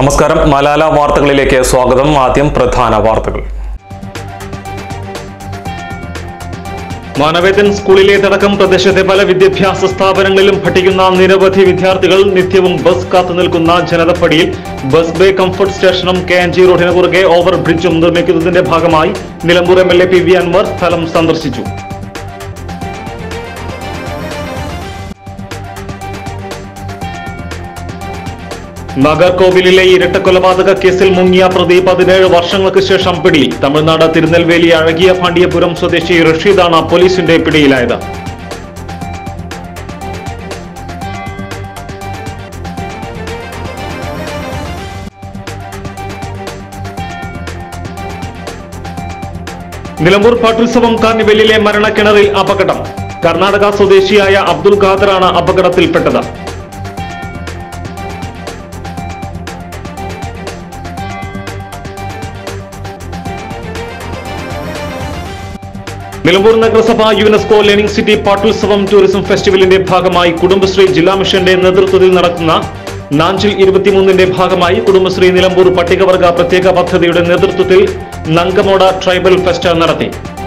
നമസ്കാരം മലാല വാർത്തകളിലേക്ക് സ്വാഗതം ആദ്യം പ്രധാന വാർത്തകൾ മാനവേദൻ സ്കൂളിലേതടക്കം പ്രദേശത്തെ പല വിദ്യാഭ്യാസ സ്ഥാപനങ്ങളിലും പഠിക്കുന്ന നിരവധി വിദ്യാർത്ഥികൾ നിത്യവും ബസ് കാത്തു നിൽക്കുന്ന ജനതപ്പടിയിൽ ബസ് ബേ കംഫർട്ട് സ്റ്റേഷനും കെ എൻ ജി റോഡിന് കുറുകെ ഓവർ ബ്രിഡ്ജും നിർമ്മിക്കുന്നതിന്റെ ഭാഗമായി Nilambur M L A P V Anvar സ്ഥലം സന്ദർശിച്ചു നാഗർകോവിലിലെ ഇരട്ടക്കൊലപാതക കേസിൽ മുങ്ങിയ പ്രതി പതിനേഴ് വർഷങ്ങൾക്ക് ശേഷം പിടിയിൽ തമിഴ്നാട് തിരുനെൽവേലി അഴകിയ പാണ്ഡ്യപുരം സ്വദേശി റഷീദാണ് പോലീസിന്റെ പിടിയിലായത് നിലമ്പൂർ പാട്ടുത്സവം കാർണിവലിലെ മരണക്കിണറിൽ അപകടം കർണാടക സ്വദേശിയായ അബ്ദുൽ ഖാദറാണ് അപകടത്തിൽപ്പെട്ടത് നിലമ്പൂർ നഗരസഭ UNESCO learning city Pattulsavam tourism ഫെസ്റ്റിവലിന്റെ ഭാഗമായി കുടുംബശ്രീ ജില്ലാ മിഷന്റെ നേതൃത്വത്തിൽ നടക്കുന്ന നാഞ്ചിൽ ഇരുപത്തിമൂന്നിന്റെ ഭാഗമായി കുടുംബശ്രീ നിലമ്പൂർ പട്ടികവർഗ പ്രത്യേക പദ്ധതിയുടെ നേതൃത്വത്തിൽ നങ്കമോട ട്രൈബൽ ഫെസ്റ്റ് നടത്തി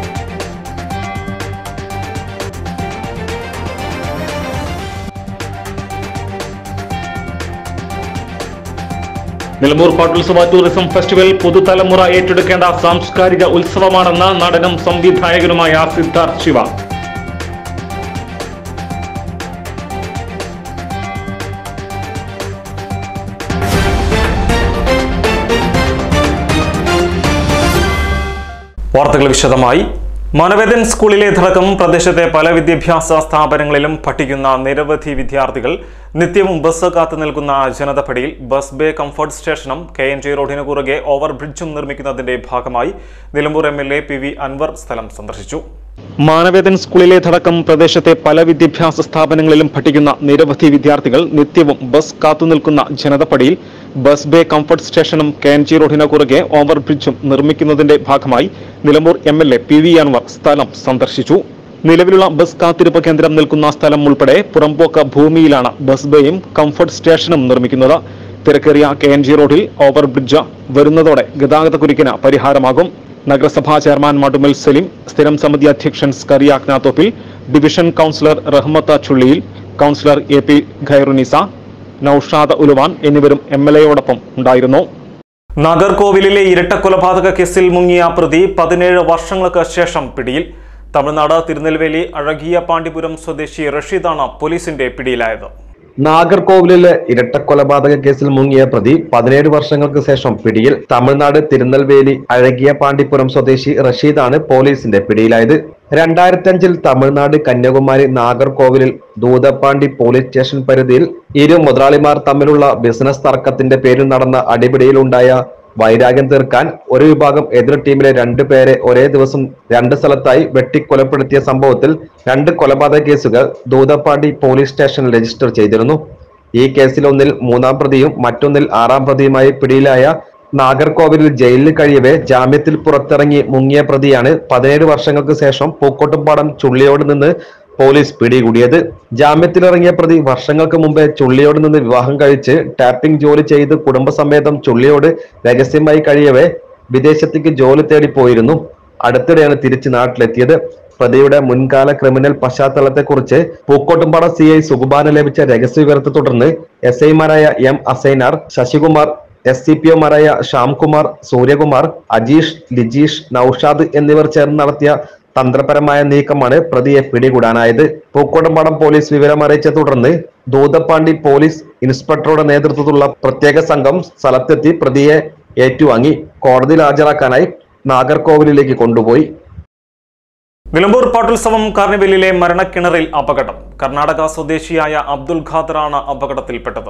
നിലമ്പൂർ പാട്ടുത്സവ ടൂറിസം ഫെസ്റ്റിവൽ പുതുതലമുറ ഏറ്റെടുക്കേണ്ട സാംസ്കാരിക ഉത്സവമാണെന്ന് നടനും സംവിധായകനുമായ സിദ്ധാർത്ഥ് ശിവ വാർത്തകൾ വിശദമായി മനവേദൻ സ്കൂളിലേതടക്കം പ്രദേശത്തെ പല വിദ്യാഭ്യാസ സ്ഥാപനങ്ങളിലും പഠിക്കുന്ന നിരവധി വിദ്യാർത്ഥികൾ നിത്യവും ബസ് കാത്തു നിൽക്കുന്ന ജനതപടിയിൽ ബസ് ബേ കംഫർട്ട് സ്റ്റേഷനും കെ എൻ ജി റോഡിന് കുറുകെ ഓവർ ബ്രിഡ്ജും നിർമ്മിക്കുന്നതിന്റെ ഭാഗമായി Nilambur M L A P V Anvar സ്ഥലം സന്ദർശിച്ചു മാനവേദൻ സ്കൂളിലേതടക്കം പ്രദേശത്തെ പല വിദ്യാഭ്യാസ സ്ഥാപനങ്ങളിലും പഠിക്കുന്ന നിരവധി വിദ്യാർത്ഥികൾ നിത്യവും ബസ് കാത്തുനിൽക്കുന്ന ജനതപ്പടിയിൽ ബസ് ബേ കംഫർട്ട് സ്റ്റേഷനും കെ എൻ ജി റോഡിന് കുറുകെ ഓവർ ബ്രിഡ്ജും നിർമ്മിക്കുന്നതിന്റെ ഭാഗമായി Nilambur M L A P V Anvar സ്ഥലം സന്ദർശിച്ചു നിലവിലുള്ള ബസ് കാത്തിരിപ്പ് കേന്ദ്രം നിൽക്കുന്ന സ്ഥലം ഉൾപ്പെടെ പുറംപോക്ക ഭൂമിയിലാണ് ബസ് ബേയും കംഫർട്ട് സ്റ്റേഷനും നിർമ്മിക്കുന്നത് തിരക്കേറിയ കെ എൻ ജി റോഡിൽ ഓവർ ബ്രിഡ്ജ് വരുന്നതോടെ ഗതാഗത കുരുക്കിന് പരിഹാരമാകും നഗരസഭാ ചെയർമാൻ മടുമൽ സലീം സ്ഥിരം സമിതി അധ്യക്ഷൻ Scaria Agnathoppil division councillor Rahmath Chulliyil councillor A P Khairunisa Noushad Uluvan എന്നിവരും എം എൽ എയോടൊപ്പം ഉണ്ടായിരുന്നു നാഗർകോവിലിലെ ഇരട്ടക്കൊലപാതക കേസിൽ മുങ്ങിയ പ്രതി പതിനേഴ് വർഷങ്ങൾക്ക് ശേഷം പിടിയിൽ തമിഴ്നാട് തിരുനെൽവേലി അഴകിയ പാണ്ഡിപുരം സ്വദേശി റഷീദാണ് പോലീസിന്റെ പിടിയിലായത് നാഗർകോവിലിലെ ഇരട്ടക്കൊലപാതക കേസിൽ മുങ്ങിയ പ്രതി പതിനേഴ് വർഷങ്ങൾക്ക് ശേഷം പിടിയിൽ തമിഴ്നാട് തിരുനെൽവേലി അഴകിയ പാണ്ഡിപുരം സ്വദേശി റഷീദാണ് പോലീസിന്റെ പിടിയിലായത് രണ്ടായിരത്തി അഞ്ചിൽ തമിഴ്നാട് കന്യാകുമാരി നാഗർകോവിലിൽ ദൂതപ്പാണ്ടി പോലീസ് സ്റ്റേഷൻ പരിധിയിൽ ഇരു മുതലാളിമാർ തമ്മിലുള്ള ബിസിനസ് തർക്കത്തിന്റെ പേരിൽ നടന്ന അടിപിടിയിലുണ്ടായ വൈരാഗ്യം തീർക്കാൻ ഒരു വിഭാഗം എതിർ ടീമിലെ രണ്ടു പേരെ ഒരേ ദിവസം രണ്ട് സ്ഥലത്തായി വെട്ടിക്കൊലപ്പെടുത്തിയ സംഭവത്തിൽ രണ്ട് കൊലപാതക കേസുകൾ ദൂതപ്പാണ്ടി പോലീസ് സ്റ്റേഷനിൽ രജിസ്റ്റർ ചെയ്തിരുന്നു ഈ കേസിൽ ഒന്നിൽ മൂന്നാം പ്രതിയും മറ്റൊന്നിൽ ആറാം പ്രതിയുമായി പിടിയിലായ നാഗർകോവിലിൽ ജയിലിൽ കഴിയവെ ജാമ്യത്തിൽ പുറത്തിറങ്ങി മുങ്ങിയ പ്രതിയാണ് പതിനേഴ് വർഷങ്ങൾക്ക് ശേഷം പൂക്കോട്ടുംപാടം ചുള്ളിയോട് നിന്ന് പോലീസ് പിടികൂടിയത് ജാമ്യത്തിലിറങ്ങിയ പ്രതി വർഷങ്ങൾക്ക് മുമ്പേ ചുള്ളിയോട് നിന്ന് വിവാഹം കഴിച്ച് ടാപ്പിംഗ് ജോലി ചെയ്ത് കുടുംബസമേതം ചുള്ളിയോട് രഹസ്യമായി കഴിയവെ വിദേശത്തേക്ക് ജോലി തേടി പോയിരുന്നു അടുത്തിടെയാണ് തിരിച്ച് നാട്ടിലെത്തിയത് പ്രതിയുടെ മുൻകാല ക്രിമിനൽ പശ്ചാത്തലത്തെക്കുറിച്ച് പൂക്കോട്ടുംപാട സി ഐ സുകുബാന് ലഭിച്ച രഹസ്യവിവരത്തെ തുടർന്ന് എസ് ഐമാരായ M Asainar Sasikumar S C P ഒമാരായ ശ്യാംകുമാർ സൂര്യകുമാർ അജീഷ് ലിജീഷ് നൌഷാദ് എന്നിവർ ചേർന്ന് നടത്തിയ തന്ത്രപരമായ നീക്കമാണ് പ്രതിയെ പിടികൂടാനായത് പൂക്കോട്ടുംപാടം പോലീസ് വിവരം അറിയിച്ച തുടർന്ന് ദൂതപ്പാണ്ടി പോലീസ് ഇൻസ്പെക്ടറുടെ നേതൃത്വത്തിലുള്ള പ്രത്യേക സംഘം സ്ഥലത്തെത്തി പ്രതിയെ ഏറ്റുവാങ്ങി കോടതിയിൽ ഹാജരാക്കാനായി നാഗർകോവിലിലേക്ക് കൊണ്ടുപോയി നിലമ്പൂർ പാട്ടുത്സവം കാർണിവലിലെ മരണക്കിണറിൽ അപകടം കർണാടക സ്വദേശിയായ അബ്ദുൽ ഖാദറാണ് അപകടത്തിൽപ്പെട്ടത്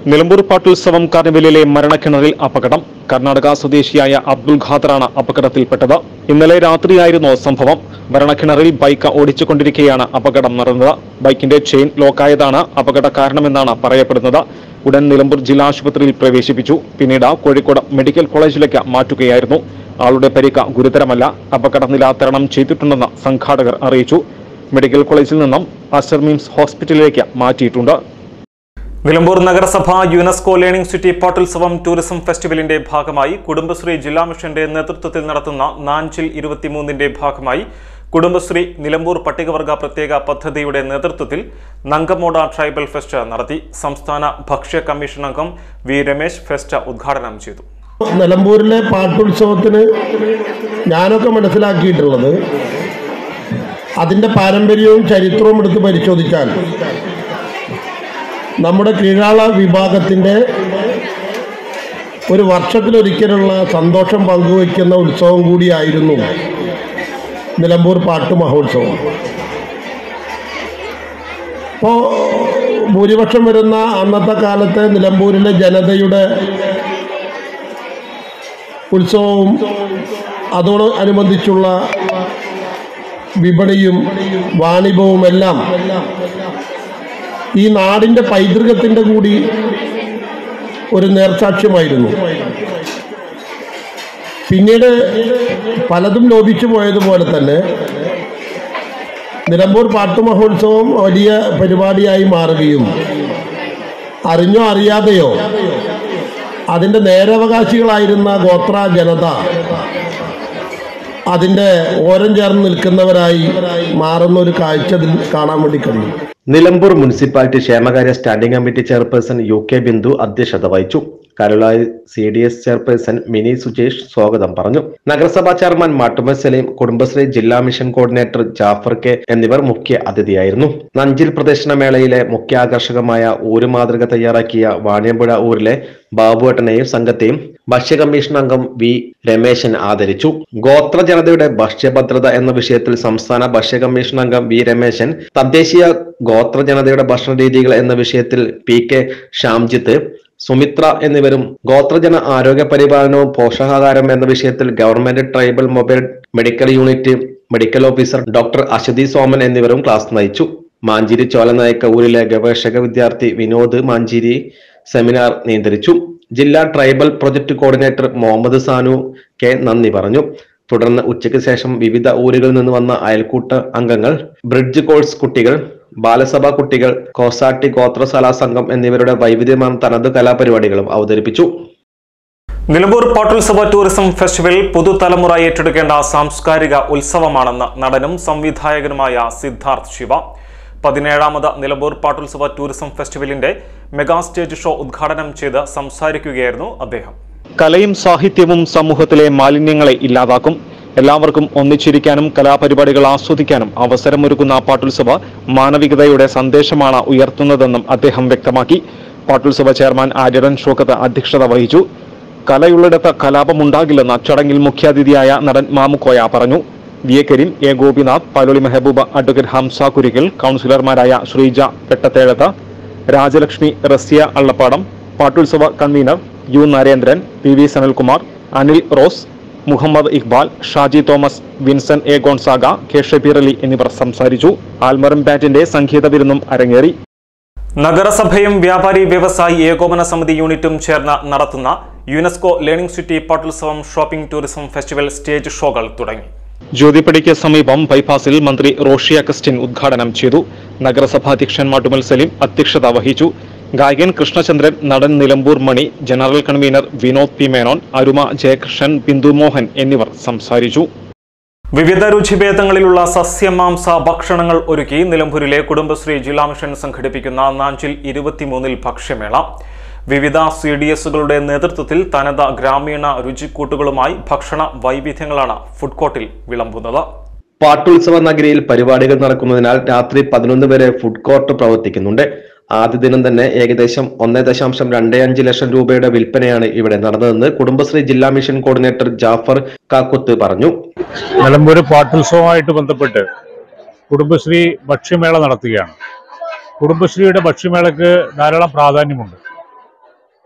നിലമ്പൂർ പാട്ടുത്സവം കാർണിവലിലെ മരണക്കിണറിൽ അപകടം കർണാടക സ്വദേശിയായ അബ്ദുൽ ഖാദറാണ് അപകടത്തിൽപ്പെട്ടത് ഇന്നലെ രാത്രിയായിരുന്നു സംഭവം മരണക്കിണറിൽ ബൈക്ക് ഓടിച്ചുകൊണ്ടിരിക്കെയാണ് അപകടം നടന്നത് ബൈക്കിന്റെ ചെയിൻ ലോക്കായതാണ് അപകട കാരണമെന്നാണ് പറയപ്പെടുന്നത് ഉടൻ നിലമ്പൂർ ജില്ലാ ആശുപത്രിയിൽ പ്രവേശിപ്പിച്ചു പിന്നീട് കോഴിക്കോട് മെഡിക്കൽ കോളേജിലേക്ക് മാറ്റുകയായിരുന്നു ആളുടെ പരിക്ക് ഗുരുതരമല്ല അപകടനില തരണം ചെയ്തിട്ടുണ്ടെന്ന് സംഘാടകർ അറിയിച്ചു മെഡിക്കൽ കോളേജിൽ നിന്നും അസർ മിംസ് ഹോസ്പിറ്റലിലേക്ക് മാറ്റിയിട്ടുണ്ട് നിലമ്പൂർ നഗരസഭ UNESCO learning city Pattulsavam tourism ഫെസ്റ്റിവലിന്റെ ഭാഗമായി കുടുംബശ്രീ ജില്ലാ മിഷന്റെ നേതൃത്വത്തിൽ നടത്തുന്ന നാഞ്ചിൽ ഇരുപത്തിമൂന്നിന്റെ ഭാഗമായി കുടുംബശ്രീ നിലമ്പൂർ പട്ടികവർഗ പ്രത്യേക പദ്ധതിയുടെ നേതൃത്വത്തിൽ നങ്കമോട ട്രൈബൽ ഫെസ്റ്റ് നടത്തി സംസ്ഥാന ഭക്ഷ്യ കമ്മീഷൻ അംഗം വി രമേശ് ഫെസ്റ്റ് ഉദ്ഘാടനം ചെയ്തു നിലമ്പൂരിലെ പാട്ടുത്സവത്തിന് ഞാനൊക്കെ മനസ്സിലാക്കിയിട്ടുള്ളത് അതിൻ്റെ പാരമ്പര്യവും ചരിത്രവും എടുത്ത് പരിശോധിച്ചാൽ നമ്മുടെ കീഴാള വിഭാഗത്തിൻ്റെ ഒരു വർഷത്തിലൊരിക്കലുള്ള സന്തോഷം പങ്കുവയ്ക്കുന്ന ഉത്സവം കൂടിയായിരുന്നു നിലമ്പൂർ പാട്ട് മഹോത്സവം ഇപ്പോൾ ഭൂരിപക്ഷം വരുന്ന അന്നത്തെ കാലത്തെ നിലമ്പൂരിലെ ജനതയുടെ ഉത്സവവും അതോട് അനുബന്ധിച്ചുള്ള വിപണിയും വാണിഭവും എല്ലാം ഈ നാടിൻ്റെ പൈതൃകത്തിൻ്റെ കൂടി ഒരു നേർസാക്ഷ്യമായിരുന്നു പിന്നീട് പലതും ലോപിച്ചു പോയതുപോലെ തന്നെ നിലമ്പൂർ പാട്ട് മഹോത്സവം വലിയ പരിപാടിയായി മാറുകയും അറിഞ്ഞോ അറിയാതെയോ അതിൻ്റെ നേരവകാശികളായിരുന്ന ഗോത്ര ജനത അതിൻ്റെ ഓരം ചേർന്ന് നിൽക്കുന്നവരായി മാറുന്ന ഒരു കാഴ്ച ഇതിൽ കാണാൻ വേണ്ടി കഴിയും നിലമ്പൂർ മുനിസിപ്പാലിറ്റി ക്ഷേമകാര്യ standing committee chairperson U K Bindu അധ്യക്ഷത വഹിച്ചു Karulai C D S chairperson Mini Sujesh സ്വാഗതം പറഞ്ഞു നഗരസഭാ ചെയർമാൻ മാട്ടുമ സലീം കുടുംബശ്രീ ജില്ലാ മിഷൻ കോർഡിനേറ്റർ ജാഫർ കെ എന്നിവർ മുഖ്യ അതിഥിയായിരുന്നു നഞ്ചിൽ പ്രദർശന മേളയിലെ മുഖ്യ ആകർഷകമായ ഊര് മാതൃക തയ്യാറാക്കിയ വാണിയമ്പുഴ ഊരിലെ ബാബുവേട്ടനെയും സംഘത്തെയും ഭക്ഷ്യ കമ്മീഷൻ അംഗം വി രമേശൻ ആദരിച്ചു ഗോത്ര ജനതയുടെ ഭക്ഷ്യഭദ്രത എന്ന വിഷയത്തിൽ സംസ്ഥാന ഭക്ഷ്യ കമ്മീഷൻ അംഗം വി രമേശൻ തദ്ദേശീയ ഗോത്ര ജനതയുടെ ഭക്ഷണ രീതികൾ എന്ന വിഷയത്തിൽ പി കെ ഷ്യാംജിത്ത് സുമിത്ര എന്നിവരും ഗോത്രജന ആരോഗ്യ പരിപാലനവും പോഷകാഹാരം എന്ന വിഷയത്തിൽ government tribal mobile medical unit medical officer doctor Aswathy Soman എന്നിവരും ക്ലാസ് നയിച്ചു മാഞ്ചേരി ചോലനായക്ക ഊരിലെ ഗവേഷക വിദ്യാർത്ഥി വിനോദ് മാഞ്ചേരി സെമിനാർ നിയന്ത്രിച്ചു ജില്ലാ tribal project coordinator Muhammad Sanu K നന്ദി പറഞ്ഞു തുടർന്ന് ഉച്ചയ്ക്ക് ശേഷം വിവിധ ഊരുകളിൽ നിന്ന് വന്ന അയൽക്കൂട്ട അംഗങ്ങൾ ബ്രിഡ്ജ് കോഴ്സ് കുട്ടികൾ ബാലസഭാ കുട്ടികൾ കോസാട്ടി ഗോത്രശാലാ സംഘം എന്നിവരുടെ വൈവിധ്യമാർന്ന തനത് കലാപരിപാടികളും അവതരിപ്പിച്ചു നിലമ്പൂർ പാട്ടുത്സവ ടൂറിസം ഫെസ്റ്റിവൽ പുതുതലമുറ ഏറ്റെടുക്കേണ്ട സാംസ്കാരിക ഉത്സവമാണെന്ന് നടനും സംവിധായകനുമായ സിദ്ധാർത്ഥ് ശിവ പതിനേഴാമത് നിലമ്പൂർ പാട്ടുത്സവ ടൂറിസം ഫെസ്റ്റിവലിന്റെ മെഗാ സ്റ്റേജ് ഷോ ഉദ്ഘാടനം ചെയ്ത് സംസാരിക്കുകയായിരുന്നു അദ്ദേഹം കലയും സാഹിത്യവും സമൂഹത്തിലെ മാലിന്യങ്ങളെ ഇല്ലാതാക്കും എല്ലാവർക്കും ഒന്നിച്ചിരിക്കാനും കലാപരിപാടികൾ ആസ്വദിക്കാനും അവസരമൊരുക്കുന്ന പാട്ടുത്സവ മാനവികതയുടെ സന്ദേശമാണ് ഉയർത്തുന്നതെന്നും അദ്ദേഹം വ്യക്തമാക്കി പാട്ടുത്സവ ചെയർമാൻ ആര്യടൻ ഷോക്കത്ത് അധ്യക്ഷത വഹിച്ചു കലയുള്ളിടത്ത് കലാപമുണ്ടാകില്ലെന്ന് ചടങ്ങിൽ മുഖ്യാതിഥിയായ നടൻ മാമുക്കോയ പറഞ്ഞു V A Kareem A Gopinath Paloli Mehbooba advocate Hamsa Kurikkal കൗൺസിലർമാരായ Sreeja Pettathezhath Rajalakshmi Rasya Allappadam Pattulsava convener U Narendran P V Sanalkumar Anil Rose Muhammad Iqbal Shaji Thomas Vinson A Gonzaga K Shabeer Ali എന്നിവർ സംസാരിച്ചു ആൽമറം ബാറ്റിന്റെ സംഗീത വിരുന്നും അരങ്ങേറി നഗരസഭയും വ്യാപാരി വ്യവസായി ഏകോപന സമിതി യൂണിറ്റും ചേർന്ന് നടത്തുന്ന UNESCO learning city Pattulsavam shopping tourism festival stage ഷോകൾ തുടങ്ങി ജ്യോതിപ്പടിക്ക് സമീപം ബൈപ്പാസിൽ മന്ത്രി റോഷി അഗസ്റ്റിൻ ഉദ്ഘാടനം ചെയ്തു നഗരസഭാ അധ്യക്ഷൻ മാട്ടുമൽ സലീം അധ്യക്ഷത വഹിച്ചു ഗായകൻ കൃഷ്ണചന്ദ്രൻ നടൻ Nilambur Mani general convener Vinod P Menon Aruma Jayakrishnan Bindu Mohan എന്നിവർ സംസാരിച്ചു വിവിധ രുചിഭേദങ്ങളിലുള്ള സസ്യമാംസ ഭക്ഷണങ്ങൾ ഒരുക്കി നിലമ്പൂരിലെ കുടുംബശ്രീ ജില്ലാ മിഷൻ സംഘടിപ്പിക്കുന്ന നാഞ്ചിൽ ഇരുപത്തിമൂന്നിൽ ഭക്ഷ്യമേള വിവിധ സി ഡി എസുകളുടെ നേതൃത്വത്തിൽ തനത ഗ്രാമീണ രുചിക്കൂട്ടുകളുമായി ഭക്ഷണ വൈവിധ്യങ്ങളാണ് ഫുഡ് കോർട്ടിൽ വിളമ്പുന്നത് പാട്ടുത്സവ നഗരിയിൽ പരിപാടികൾ നടക്കുന്നതിനാൽ രാത്രി പതിനൊന്ന് വരെ ഫുഡ് കോർട്ട് പ്രവർത്തിക്കുന്നുണ്ട് ആദ്യ ദിനം തന്നെ ഏകദേശം ഒന്നേ ദശാംശം രണ്ടേ അഞ്ച് ലക്ഷം രൂപയുടെ വിൽപ്പനയാണ് ഇവിടെ നടന്നതെന്ന് കുടുംബശ്രീ ജില്ലാ മിഷൻ കോർഡിനേറ്റർ ജാഫർ കാക്കുത്ത് പറഞ്ഞു നിലമ്പൂർ പാട്ടുത്സവവുമായിട്ട് ബന്ധപ്പെട്ട് കുടുംബശ്രീ ഭക്ഷ്യമേള നടത്തുകയാണ് കുടുംബശ്രീയുടെ ഭക്ഷ്യമേളക്ക് ധാരാളം പ്രാധാന്യമുണ്ട്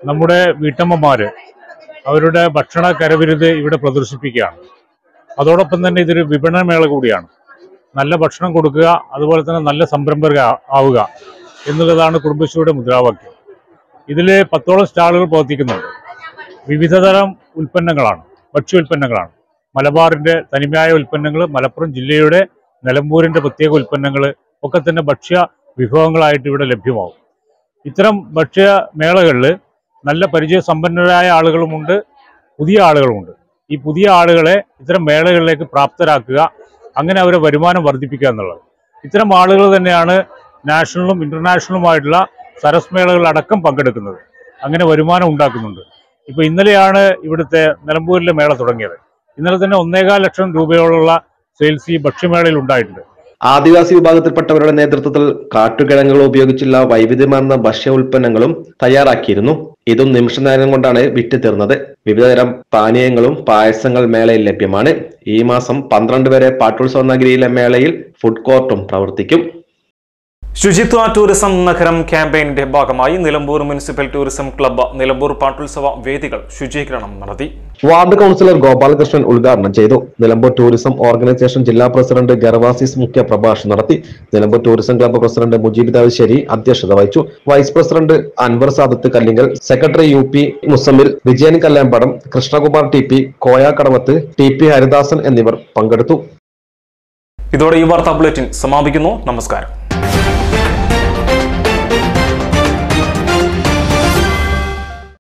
നമ്മുടെ വീട്ടമ്മമാര് അവരുടെ ഭക്ഷണ കരവിരുത് ഇവിടെ പ്രദർശിപ്പിക്കുകയാണ് അതോടൊപ്പം തന്നെ ഇതൊരു വിപണന മേള കൂടിയാണ് നല്ല ഭക്ഷണം കൊടുക്കുക അതുപോലെ തന്നെ നല്ല സംരംഭക ആവുക എന്നുള്ളതാണ് കുടുംബശ്രീയുടെ മുദ്രാവാക്യം ഇതിൽ പത്തോളം സ്റ്റാളുകൾ പ്രവർത്തിക്കുന്നുണ്ട് വിവിധതരം ഉൽപ്പന്നങ്ങളാണ് ഭക്ഷ്യ ഉൽപ്പന്നങ്ങളാണ് മലബാറിന്റെ തനിമയായ ഉൽപ്പന്നങ്ങൾ മലപ്പുറം ജില്ലയുടെ നിലമ്പൂരിന്റെ പ്രത്യേക ഉൽപ്പന്നങ്ങൾ ഒക്കെ തന്നെ ഭക്ഷ്യ വിഭവങ്ങളായിട്ട് ഇവിടെ ലഭ്യമാവും ഇത്തരം ഭക്ഷ്യ മേളകളിൽ നല്ല പരിചയസമ്പന്നരായ ആളുകളുമുണ്ട് പുതിയ ആളുകളുമുണ്ട് ഈ പുതിയ ആളുകളെ ഇത്തരം മേളകളിലേക്ക് പ്രാപ്തരാക്കുക അങ്ങനെ അവരെ വരുമാനം വർദ്ധിപ്പിക്കുക എന്നുള്ളത് ഇത്തരം ആളുകൾ തന്നെയാണ് നാഷണലും ഇന്റർനാഷണലുമായിട്ടുള്ള സരസ് മേളകളിലടക്കം പങ്കെടുക്കുന്നത് അങ്ങനെ വരുമാനം ഉണ്ടാക്കുന്നുണ്ട് ഇപ്പൊ ഇന്നലെയാണ് ഇവിടുത്തെ നിലമ്പൂരിലെ മേള തുടങ്ങിയത് ഇന്നലെ തന്നെ ഒന്നേകാൽ ലക്ഷം രൂപയോളമുള്ള സെയിൽസ് ഈ ഭക്ഷ്യമേളയിൽ ഉണ്ടായിട്ടുണ്ട് ആദിവാസി വിഭാഗത്തിൽപ്പെട്ടവരുടെ നേതൃത്വത്തിൽ കാട്ടുകിഴങ്ങുകൾ ഉപയോഗിച്ചുള്ള വൈവിധ്യമാർന്ന ഭക്ഷ്യ ഉൽപ്പന്നങ്ങളും തയ്യാറാക്കിയിരുന്നു ഇതും നിമിഷനേരം കൊണ്ടാണ് വിറ്റ് തീർന്നത് വിവിധതരം പാനീയങ്ങളും പായസങ്ങൾ മേളയിൽ ലഭ്യമാണ് ഈ മാസം പന്ത്രണ്ട് വരെ പാട്ടുത്സവ നഗരിയിലെ മേളയിൽ ഫുഡ് കോർട്ടും പ്രവർത്തിക്കും ശുചിത്വ ടൂറിസം നഗരം ക്യാമ്പയിന്റെ ഭാഗമായി Nilambur municipal tourism club Nilambur Pattulsava വേദികൾ ശുചീകരണം നടത്തി വാർഡ് കൗൺസിലർ ഗോപാലകൃഷ്ണൻ ഉദ്ഘാടനം ചെയ്തു നിലമ്പൂർ ടൂറിസം ഓർഗനൈസേഷൻ ജില്ലാ പ്രസിഡന്റ് ഗർവാസിസ് മുഖ്യ പ്രഭാഷണം നടത്തി Nilambur tourism club president Mujeeb Davassery അധ്യക്ഷത വഹിച്ചു vice president Anvar Sadath Kallingal secretary U P Muzammil Vijayan Kalyampadam Krishnakumar T P Koyakkadavath T P Haridasan എന്നിവർ പങ്കെടുത്തു ഇതോടെ ഈ വാർത്താ ബുള്ളറ്റിൻ സമാപിക്കുന്നു നമസ്കാരം